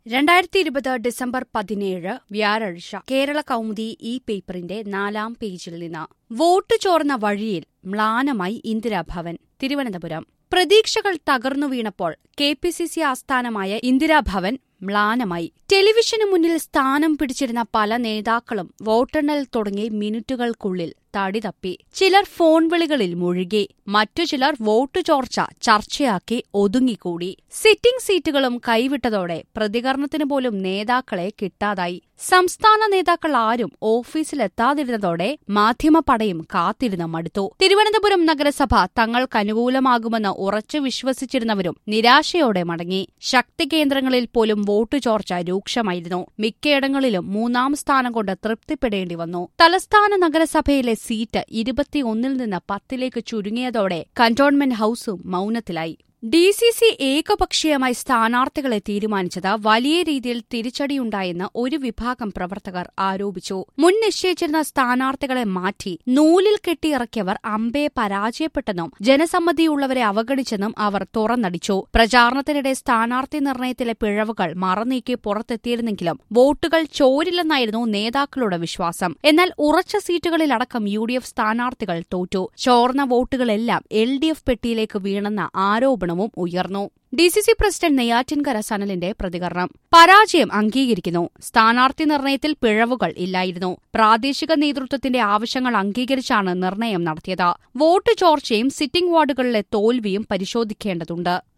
രണ്ടായിരത്തി ഇരുപത് ഡിസംബർ പതിനേഴ് വ്യാഴാഴ്ച കേരള കൗമുദി ഈ പേപ്പറിന്റെ നാലാം പേജിൽ നിന്ന് വോട്ട് ചോർന്ന വഴിയിൽ മ്ലാനമായി ഇന്ദിരാഭവൻ തിരുവനന്തപുരം പ്രതീക്ഷകൾ തകർന്നു വീണപ്പോൾ കെ പി സി സി ആസ്ഥാനമായ ഇന്ദിരാഭവൻ മ്ലാനമായി ടെലിവിഷന് മുന്നിൽ സ്ഥാനം പിടിച്ചിരുന്ന പല നേതാക്കളും വോട്ടെണ്ണൽ തുടങ്ങി മിനിറ്റുകൾക്കുള്ളിൽ തടി തപ്പി ചിലർ ഫോൺ വിളികളിൽ മുഴുകി മറ്റു ചിലർ വോട്ട് ചോർച്ച ചർച്ചയാക്കി ഒതുങ്ങിക്കൂടി സിറ്റിംഗ് സീറ്റുകളും കൈവിട്ടതോടെ പ്രതികരണത്തിന് പോലും നേതാക്കളെ കിട്ടാതായി സംസ്ഥാന നേതാക്കൾ ആരും ഓഫീസിലെത്താതിരുന്നതോടെ മാധ്യമപടയും കാത്തിരുന്ന് മടുത്തു തിരുവനന്തപുരം നഗരസഭ തങ്ങൾക്കനുകൂലമാകുമെന്ന് ഉറച്ചു വിശ്വസിച്ചിരുന്നവരും നിരാശയോടെ മടങ്ങി ശക്തി കേന്ദ്രങ്ങളിൽ പോലും വോട്ട് ചോർച്ച രൂക്ഷമായിരുന്നു മിക്കയിടങ്ങളിലും മൂന്നാം സ്ഥാനം കൊണ്ട് തൃപ്തിപ്പെടേണ്ടി വന്നു തലസ്ഥാന നഗരസഭയിലെ സീറ്റ് ഇരുപത്തിയൊന്നിൽ നിന്ന് പത്തിലേക്ക് ചുരുങ്ങിയതോടെ കന്റോൺമെന്റ് ഹൌസും മൌനത്തിലായി ഡി സി സി ഏകപക്ഷീയമായി സ്ഥാനാർത്ഥികളെ തീരുമാനിച്ചത് വലിയ രീതിയിൽ തിരിച്ചടിയുണ്ടായെന്ന് ഒരു വിഭാഗം പ്രവർത്തകർ ആരോപിച്ചു മുൻ നിശ്ചയിച്ചിരുന്ന സ്ഥാനാർത്ഥികളെ മാറ്റി നൂലിൽ കെട്ടിയിറക്കിയവർ അമ്പയെ പരാജയപ്പെട്ടെന്നും ജനസമ്മതിയുള്ളവരെ അവഗണിച്ചെന്നും അവർ തുറന്നടിച്ചു പ്രചാരണത്തിനിടെ സ്ഥാനാർത്ഥി നിർണയത്തിലെ പിഴവുകൾ മറനീക്കി പുറത്തെത്തിയിരുന്നെങ്കിലും വോട്ടുകൾ ചോരില്ലെന്നായിരുന്നു നേതാക്കളുടെ വിശ്വാസം എന്നാൽ ഉറച്ച സീറ്റുകളിലടക്കം യു ഡി എഫ് സ്ഥാനാർത്ഥികൾ തോറ്റു ചോർന്ന വോട്ടുകളെല്ലാം എൽ ഡി എഫ് പെട്ടിയിലേക്ക് വീണെന്ന ആരോപണം ആരോപണവും ഉയർന്നു D C C president Neyyattinkara സനലിന്റെ പ്രതികരണം പരാജയം അംഗീകരിക്കുന്നു സ്ഥാനാർത്ഥി നിർണയത്തിൽ പിഴവുകൾ ഇല്ലായിരുന്നു പ്രാദേശിക നേതൃത്വത്തിന്റെ ആവശ്യങ്ങൾ അംഗീകരിച്ചാണ് നിർണയം നടത്തിയത് വോട്ട് ചോർച്ചയും സിറ്റിംഗ് വാർഡുകളിലെ തോൽവിയും പരിശോധിക്കേണ്ടതുണ്ട്